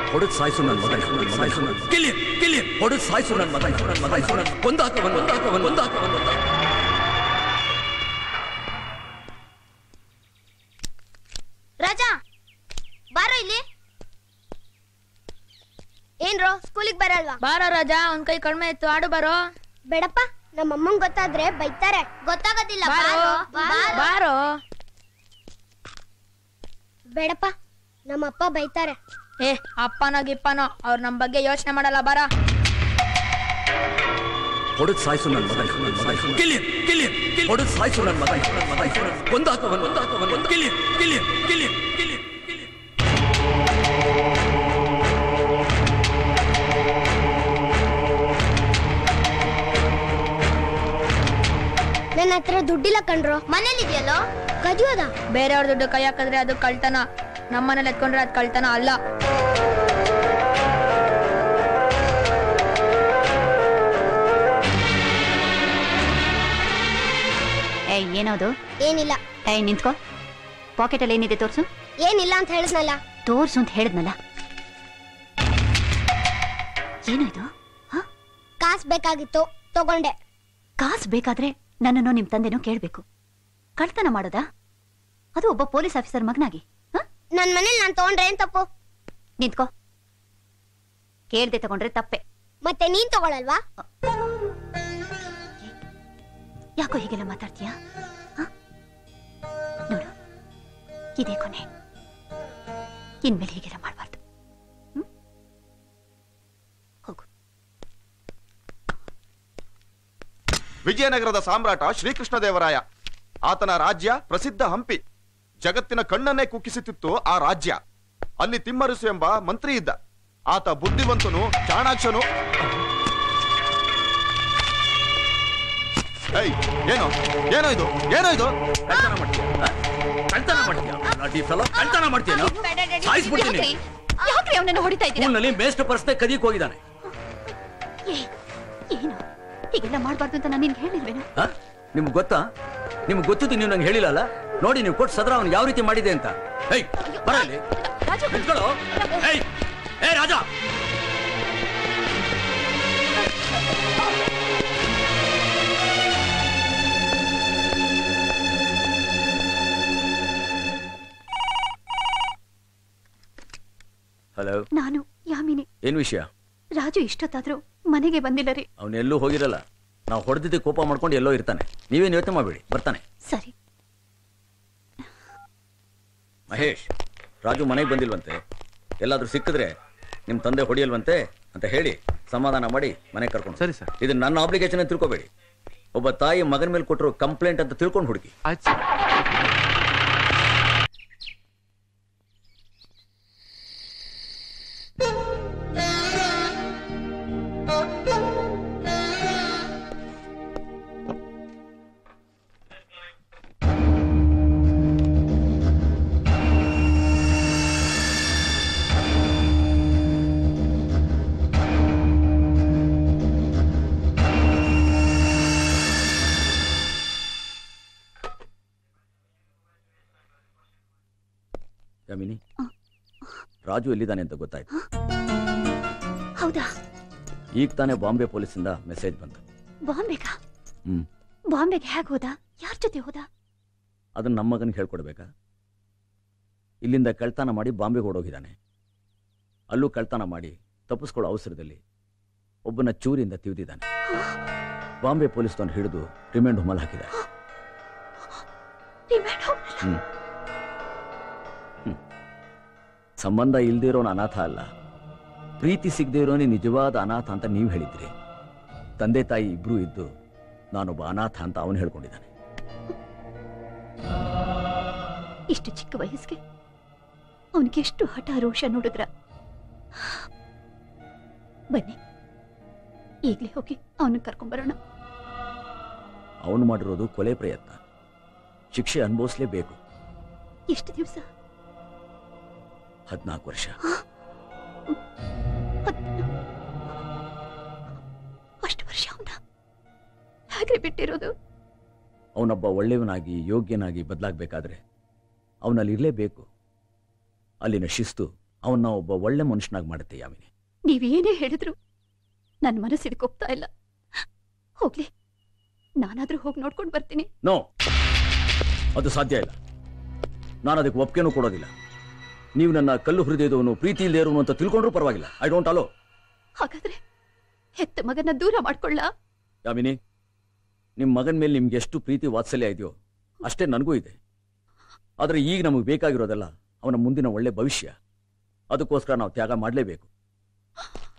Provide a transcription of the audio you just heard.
ಹೊಡೆದು ಸಾಯಿಸು ನನ್ನ ಮಗನ ಸಾಯಿಸು ನನ್ನ ಕಿಲ್ಲಿ ಕಿಲ್ಲಿ ಹೊಡೆದು ಸಾಯಿಸು ನನ್ನ ಮಗನ ನನ್ನ ಮಗ ಸಾಯಿಸು ನನ್ನ ಒಂದಾಕವನ್ ಒಂದಾಕವನ್ ಒಂದಾಕವನ್ ಒಂದಾಕ ರಾಜಾ ಬಾರೋ ಇಲ್ಲಿ ಏನ್ರೋ ಸ್ಕೂಲಿಗೆ ಬರಲ್ವಾ ಬಾರೋ ರಾಜ ಒಂದ್ ಕೈ ಕಡಿಮೆ ಇತ್ತು ಆಡು ಬಾರೋ ಬೇಡಪ್ಪ ನಮ್ಮ ಅಮ್ಮಂಗ್ ಗೊತ್ತಾದ್ರೆ ಬೈತಾರೆ ಗೊತ್ತಾಗೋದಿಲ್ಲ ಬಾರೋ ಬಾರೋ ಬೇಡಪ್ಪ ನಮ್ಮ ಅಪ್ಪ ಬೈತಾರೆ ಏ ಅಪ್ಪನೋ ಗಿಪ್ಪನೋ ಅವ್ರು ನಮ್ ಬಗ್ಗೆ ಯೋಚನೆ ಮಾಡಲ್ಲ ಬಾರ ಹೊಡೆದು ಸಾಯಿಸು ನನ್ನ ಮಗನ ನನ್ನ ಮಗ ಕಿಲ್ಲಿ ಕಿಲ್ಲಿ ಹೊಡೆದು ಸಾಯಿಸು ನನ್ನ ಮಗನ ನನ್ನ ಮಗ ಒಂದಾಕವನ್ ಒಂದಾಕವನ್ ಒಂದು ಕಿಲ್ಲಿ ಕಿಲ್ಲಿ ಕಿಲ್ಲಿ ಕಿಲ್ಲಿ ಕಿಲ್ಲಿ ನನ್ನ ಹತ್ರ ದುಡ್ಡಿಲ್ಲ ಕಣ್ರೋ ಮನೇಲಿದ್ಯಲ್ಲೋ ಕದಿಯೋದ ಬೇರೆಯವ್ರ ದುಡ್ಡು ಕೈ ಹಾಕಿದ್ರೆ ಅದು ಕಳ್ತನ ನಮ್ಮನೇಲಿ ಎತ್ಕೊಂಡ್ರೆ ಅದು ಕಳ್ತನ ಅಲ್ಲ ಏಯ್ ಏನದು ಏನಿಲ್ಲ ಏಯ್ ನಿಂತ್ಕೋ ಪಾಕೆಟಲ್ಲಿ ಏನಿದೆ ತೋರ್ಸು ಏನಿಲ್ಲ ಅಂತ ಹೇಳಿದ್ನಲ್ಲ ತೋರ್ಸು ಅಂತ ಹೇಳಿದ್ನಲ್ಲ ಏನು ಇದು ಹ? ಕಾಸ್ ಬೇಕಾಗಿತ್ತು ತಗೊಂಡೆ ಕಾಸು ಬೇಕಾದ್ರೆ ನನ್ನನ್ನು ನಿಮ್ ತಂದೆನೋ ಕೇಳ್ಬೇಕು ಕಳ್ತನ ಮಾಡೋದಾ ಅದು ಒಬ್ಬ ಪೊಲೀಸ್ ಆಫೀಸರ್ ಮಗನಾಗಿ ಹ? ನನ್ ಮನೇಲಿ ನಾನ್ ತಗೊಂಡ್ರೆ ಏನ್ ತಪ್ಪು ನಿಂತ್ಕೋ ಕೇಳ್ದೆ ತಗೊಂಡ್ರೆ ತಪ್ಪೆ ಮತ್ತೆ ನೀನ್ ತಗೊಳಲ್ವಾ ಯಾಕೋ ಹೀಗೆಲ್ಲ ಮಾತಾಡ್ತೀಯಾ ಹ? ನೋಡು ಇದೇ ಕೊನೆ ಇನ್ಮೇಲೆ ಹೀಗೆಲ್ಲ ಮಾಡಬಾರ್ದು ಹೋಗು ವಿಜಯನಗರದ ಸಾಮ್ರಾಟ ಶ್ರೀಕೃಷ್ಣದೇವರಾಯ ಆತನ ರಾಜ್ಯ ಪ್ರಸಿದ್ಧ ಹಂಪಿ ಜಗತ್ತಿನ ಕಣ್ಣನ್ನೇ ಕುಕ್ಕಿಸುತ್ತಿತ್ತು ಆ ರಾಜ್ಯ ಅಲ್ಲಿ ತಿಮ್ಮರಸು ಎಂಬ ಮಂತ್ರಿ ಇದ್ದ ಆತ ಬುದ್ಧಿವಂತನು ಚಾಣಾಕ್ಷನು ಏಯ್ ಏನೋ ಏನೋ ಇದು ಏನೋ ಇದು ಕಳ್ತನ ಮಾಡ್ತೀಯ ಆ? ಕಳ್ತನ ಮಾಡ್ತೀಯ ನಾಟಿ ಫೆಲೋ ಕಳ್ತನ ಮಾಡ್ತೀಯ ಸಾಯಿಸ್ಬಿಡ್ತೀನಿ ಯಾಕ್ರಿ ಅವನನ್ನು ಹೊಡಿತಾ ಇದ್ದೀರಾ ಸ್ಕೂಲ್ನಲ್ಲಿ ಮೇಸ್ಟ್ ಪರ್ಸ್ನೆ ಕದಿಯಕ್ ಹೋಗಿದ್ದಾನೆ ಏ, ಏನು ಹೀಗೆಲ್ಲ ಮಾಡಬಾರ್ದು ಅಂತ ನಾನು ನಿನ್ಗೆ ಹೇಳಿಲ್ವೇನು ಆ? ನಿಮ್ಗ್ ಗೊತ್ತಾ ನಿಮ್ಗೆ ಗೊತ್ತಿದ್ದು ನೀವು ನಂಗೆ ಹೇಳಿಲ್ಲಲ್ಲ ನೋಡಿ ನೀವು ಕೊಟ್ಟು ಸದ್ರ ಅವನು ಯಾವ ರೀತಿ ಮಾಡಿದೆ ಅಂತ ಏಯ್ ಬರ ಇಲ್ಲಿ ನಿಂತ್ಕೊಳ್ಳೋ ಏಯ್ ಏ ರಾಜ ಹಲೋ ನಾನು ಯಾಮಿನಿ ಏನ್ ವಿಷಯ ರಾಜು ಇಷ್ಟೊತ್ತಾದ್ರೂ ಮನೆಗೆ ಬಂದಿಲ್ಲ ರೀ ಅವನೆಲ್ಲೂ ಹೋಗಿರಲ್ಲ ನಾವು ಹೊಡೆದಿದ್ದೆ ಕೋಪ ಮಾಡ್ಕೊಂಡು ಎಲ್ಲೋ ಇರ್ತಾನೆ ನೀವೇನು ಯೋಚನೆ ಮಾಡಬೇಡಿ ಬರ್ತಾನೆ ಸರಿ ಮಹೇಶ್ ರಾಜು ಮನೆಗೆ ಬಂದಿಲ್ವಂತೆ ಎಲ್ಲಾದ್ರೂ ಸಿಕ್ಕಿದ್ರೆ ನಿಮ್ ತಂದೆ ಹೊಡಿಯಲ್ವಂತೆ ಅಂತ ಹೇಳಿ ಸಮಾಧಾನ ಮಾಡಿ ಮನೆಗೆ ಕರ್ಕೊಂಡು ಸರಿ ಸರ್ ಇದು ನನ್ನ ಆಬ್ಲಿಗೇಷನ್ ಅಂತ ತಿಳ್ಕೊಬೇಡಿ ಒಬ್ಬ ತಾಯಿ ಮಗನ ಮೇಲೆ ಕೊಟ್ಟರು ಕಂಪ್ಲೇಂಟ್ ಅಂತ ತಿಳ್ಕೊಂಡು ಹುಡುಕಿ ಆಯ್ತು ಸರ್ ಯಾಮಿನಿ ರಾಜು ಎಲ್ಲಿದ್ದಾನೆ ಅಂತ ಗೊತ್ತಾಯ್ತು ಹೌದಾ ಈಗ ತಾನೇ ಬಾಂಬೆ ಪೊಲೀಸಿಂದ ಮೆಸೇಜ್ ಬಂತು ಬಾಂಬೆಗಾ ಹ್ಮ್ ಬಾಂಬೆಗೆ ಹೇಗೆ ಹೋದ ಯಾರ ಜೊತೆ ಹೋದ ಅದನ್ನ ನಮ್ಮ ಮಗನಿಗೆ ಹೇಳ್ಕೊಡ್ಬೇಕಾ ಇಲ್ಲಿಂದ ಕಳ್ತನ ಮಾಡಿ ಬಾಂಬೆಗೆ ಓಡೋಗಿದ್ದಾನೆ ಅಲ್ಲೂ ಕಳ್ತನ ಮಾಡಿ ತಪ್ಪಿಸ್ಕೊಳ್ಳೋ ಅವಸರದಲ್ಲಿ ಒಬ್ಬನ ಚೂರಿಯಿಂದ ತಿವಿದಿದ್ದಾನೆ ಬಾಂಬೆ ಪೊಲೀಸ್ ತಂದು ಹಿಡಿದು ರಿಮಾಂಡ್ ಹುಮಲ್ ಹಾಕಿದ್ದಾರೆ ರಿಮ್ಯಾಂಡ್ ಹೋಗ್ಲಿಲ್ಲ. ಹ್ಮ್ ಹ್ಮ್. ಸಂಬಂಧ ಇಲ್ದಿರೋನು ಅನಾಥ ಅಲ್ಲ ಪ್ರೀತಿ ಸಿಗದೆ ಇರೋನೇ ನಿಜವಾದ ಅನಾಥ ಅಂತ ನೀವು ಹೇಳಿದ್ರಿ ತಂದೆ ತಾಯಿ ಇಬ್ರು ಇದ್ದು ನಾನೊಬ್ಬ ಅನಾಥ ಅಂತ ಅವನು ಹೇಳ್ಕೊಂಡಿದ್ದಾನೆ ಇಷ್ಟು ಚಿಕ್ಕ ವಯಸ್ಸಿಗೆ ಅವನಿಗೆ ಎಷ್ಟು ಹಠ ರೋಷ ನೋಡಿದ್ರ ಬನ್ನಿ ಈಗ್ಲೇ ಹೋಗಿ ಅವನ್ನ ಕರ್ಕೊಂಬರೋಣ ಅವನು ಮಾಡಿರೋದು ಕೊಲೆ ಪ್ರಯತ್ನ ಶಿಕ್ಷೆ ಅನುಭವಿಸ್ಲೇಬೇಕು ಎಷ್ಟು ದಿವಸ ಹದಿನಾಲ್ಕು ವರ್ಷ ಅಷ್ಟು ವರ್ಷ ಅವನ ಹೇಗ್ರಿ ಬಿಟ್ಟಿರೋದು ಅವನೊಬ್ಬ ಒಳ್ಳೆಯವನಾಗಿ ಯೋಗ್ಯನಾಗಿ ಬದಲಾಗಬೇಕಾದ್ರೆ ಅವನಲ್ಲಿ ಇರಲೇಬೇಕು ಅಲ್ಲಿನ ಶಿಸ್ತು ಅವನ್ನ ಒಬ್ಬ ಒಳ್ಳೆ ಮನುಷ್ಯನಾಗಿ ಮಾಡುತ್ತೆ ಯಾಮಿನಿ ನೀವೇನೇ ಹೇಳಿದ್ರು ನನ್ನ ಮನಸ್ಸು ಹಿಡ್ಕೊಪ್ತಾ ಇಲ್ಲ ಹೋಗ್ಲಿ ನಾನಾದ್ರೂ ಹೋಗಿ ನೋಡ್ಕೊಂಡು ಬರ್ತೀನಿ ನೋ ಅದು ಸಾಧ್ಯ ಇಲ್ಲ ನಾನು ಅದಕ್ಕೆ ಒಪ್ಪಿಗೆನೂ ಕೊಡೋದಿಲ್ಲ ನೀವು ನನ್ನ ಕಲ್ಲು ಹೃದಯದವನು ಪ್ರೀತಿ ಇಲ್ಲದೆ ಇರೋನು ಅಂತ ತಿಳ್ಕೊಂಡ್ರೂ ಪರವಾಗಿಲ್ಲ ಐ ಡೋಂಟ್ ಅಲೋ ಹಾಗಾದ್ರೆ ಹೆತ್ತ ಮಗನ ದೂರ ಮಾಡ್ಕೊಳ್ಳ ಯಾಮಿನಿ ನಿಮ್ಮ ಮಗನ ಮೇಲೆ ನಿಮ್ಗೆ ಎಷ್ಟು ಪ್ರೀತಿ ವಾತ್ಸಲ್ಯ ಇದೆಯೋ ಅಷ್ಟೇ ನನಗೂ ಇದೆ ಆದರೆ ಈಗ ನಮಗೆ ಬೇಕಾಗಿರೋದಲ್ಲ ಅವನ ಮುಂದಿನ ಒಳ್ಳೆ ಭವಿಷ್ಯ ಅದಕ್ಕೋಸ್ಕರ ನಾವು ತ್ಯಾಗ ಮಾಡಲೇಬೇಕು